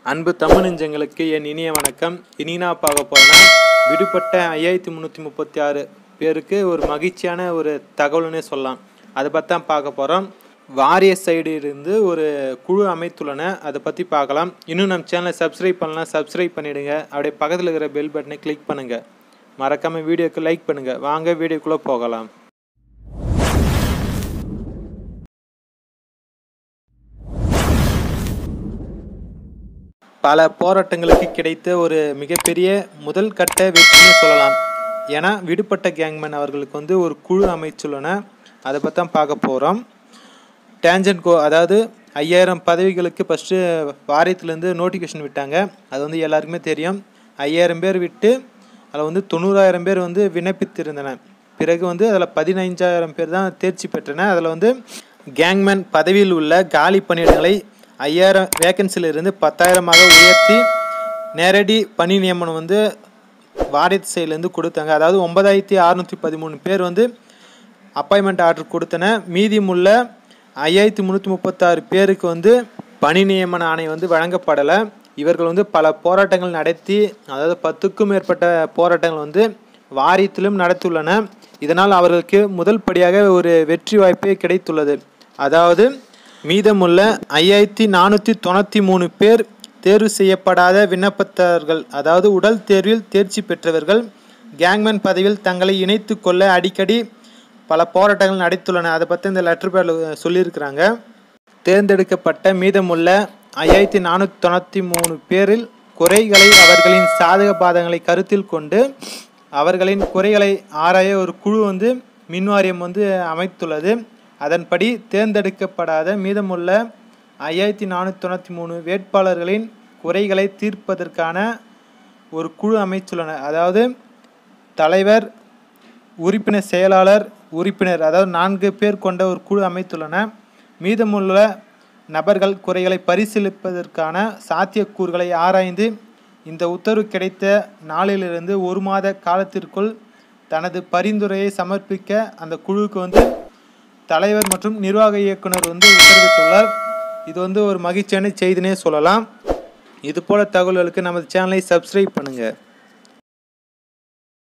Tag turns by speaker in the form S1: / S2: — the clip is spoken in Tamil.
S1: அன்பு தமிழ் நெஞ்சங்களுக்கு என் இனிய வணக்கம் இனி நான் பார்க்க போகிறேன்னா விடுபட்ட ஐயாயிரத்தி முந்நூற்றி முப்பத்தி ஆறு பேருக்கு ஒரு மகிழ்ச்சியான ஒரு தகவல்னே சொல்லலாம் அதை பற்றி தான் பார்க்க போகிறோம் வாரிய சைடு இருந்து ஒரு குழு அமைத்துள்ளன அதை பற்றி பார்க்கலாம் இன்னும் நம்ம சேனலை சப்ஸ்கிரைப் பண்ணலாம் சப்ஸ்கிரைப் பண்ணிவிடுங்க அப்படியே பக்கத்தில் இருக்கிற பெல் பட்டனை கிளிக் பண்ணுங்கள் மறக்காமல் வீடியோக்கு லைக் பண்ணுங்கள் வாங்க வீடியோக்குள்ளே போகலாம் பல போராட்டங்களுக்கு கிடைத்த ஒரு மிகப்பெரிய முதல் கட்ட வெற்றினே சொல்லலாம் ஏன்னா விடுபட்ட கேங்மேன் அவர்களுக்கு வந்து ஒரு குழு அமைச்சுள்ளன அதை பற்றி தான் பார்க்க போகிறோம் டேஞ்சன் கோ அதாவது ஐயாயிரம் பதவிகளுக்கு ஃபஸ்ட்டு வாரியத்துலேருந்து நோட்டிஃபிகேஷன் விட்டாங்க அது வந்து எல்லாருக்குமே தெரியும் ஐயாயிரம் பேர் விட்டு அதில் வந்து தொண்ணூறாயிரம் பேர் வந்து விண்ணப்பித்திருந்தன பிறகு வந்து அதில் பதினைஞ்சாயிரம் பேர் தான் தேர்ச்சி பெற்றன அதில் வந்து கேங்மேன் பதவியில் உள்ள காலி பணியிடங்களை ஐயாயிரம் வேக்கன்சிலிருந்து பத்தாயிரமாக உயர்த்தி நேரடி பணி நியமனம் வந்து வாரியத்து சைட்லேருந்து கொடுத்தாங்க அதாவது ஒன்பதாயிரத்தி அறுநூற்றி பதிமூணு பேர் வந்து அப்பாயின்மெண்ட் ஆர்டர் கொடுத்தன மீதியுமுள்ள ஐயாயிரத்தி முந்நூற்றி முப்பத்தாறு பேருக்கு வந்து பணி நியமன ஆணை வந்து வழங்கப்படலை இவர்கள் வந்து பல போராட்டங்கள் நடத்தி அதாவது பத்துக்கும் மேற்பட்ட போராட்டங்கள் வந்து வாரியத்திலும் நடத்தியுள்ளன இதனால் அவர்களுக்கு முதல் படியாக ஒரு வெற்றி வாய்ப்பே கிடைத்துள்ளது அதாவது மீதமுள்ள ஐயாயிரத்தி நானூற்றி தொண்ணூற்றி மூணு பேர் தேர்வு செய்யப்படாத விண்ணப்பத்தார்கள் அதாவது உடல் தேர்வில் தேர்ச்சி பெற்றவர்கள் கேங்மேன் பதவியில் தங்களை இணைத்து கொள்ள அடிக்கடி பல போராட்டங்கள் நடத்துள்ளன அதை பற்றி இந்த லெட்டர் பேரில் சொல்லியிருக்கிறாங்க தேர்ந்தெடுக்கப்பட்ட மீதமுள்ள ஐயாயிரத்தி நானூற்றி தொண்ணூற்றி மூணு பேரில் குறைகளை அவர்களின் சாதக பாதங்களை கருத்தில் கொண்டு அவர்களின் குறைகளை ஆராய ஒரு குழு வந்து மின்வாரியம் வந்து அமைத்துள்ளது அதன்படி தேர்ந்தெடுக்கப்படாத மீதமுள்ள ஐயாயிரத்தி நானூற்றி தொண்ணூற்றி மூணு வேட்பாளர்களின் குறைகளை தீர்ப்பதற்கான ஒரு குழு அமைத்துள்ளனர் அதாவது தலைவர் உறுப்பினர் செயலாளர் உறுப்பினர் அதாவது நான்கு பேர் கொண்ட ஒரு குழு அமைத்துள்ளன மீதமுள்ள நபர்கள் குறைகளை பரிசீலிப்பதற்கான சாத்தியக்கூறுகளை ஆராய்ந்து இந்த உத்தரவு கிடைத்த நாளிலிருந்து ஒரு மாத காலத்திற்குள் தனது பரிந்துரையை சமர்ப்பிக்க அந்த குழுவுக்கு வந்து தலைவர் மற்றும் நிர்வாக இயக்குனர் வந்து உத்தரவிட்டுள்ளார் இது வந்து ஒரு மகிழ்ச்சியான செய்தினே சொல்லலாம் இது போல தகவல்களுக்கு நமது சேனலை சப்ஸ்கிரைப் பண்ணுங்கள்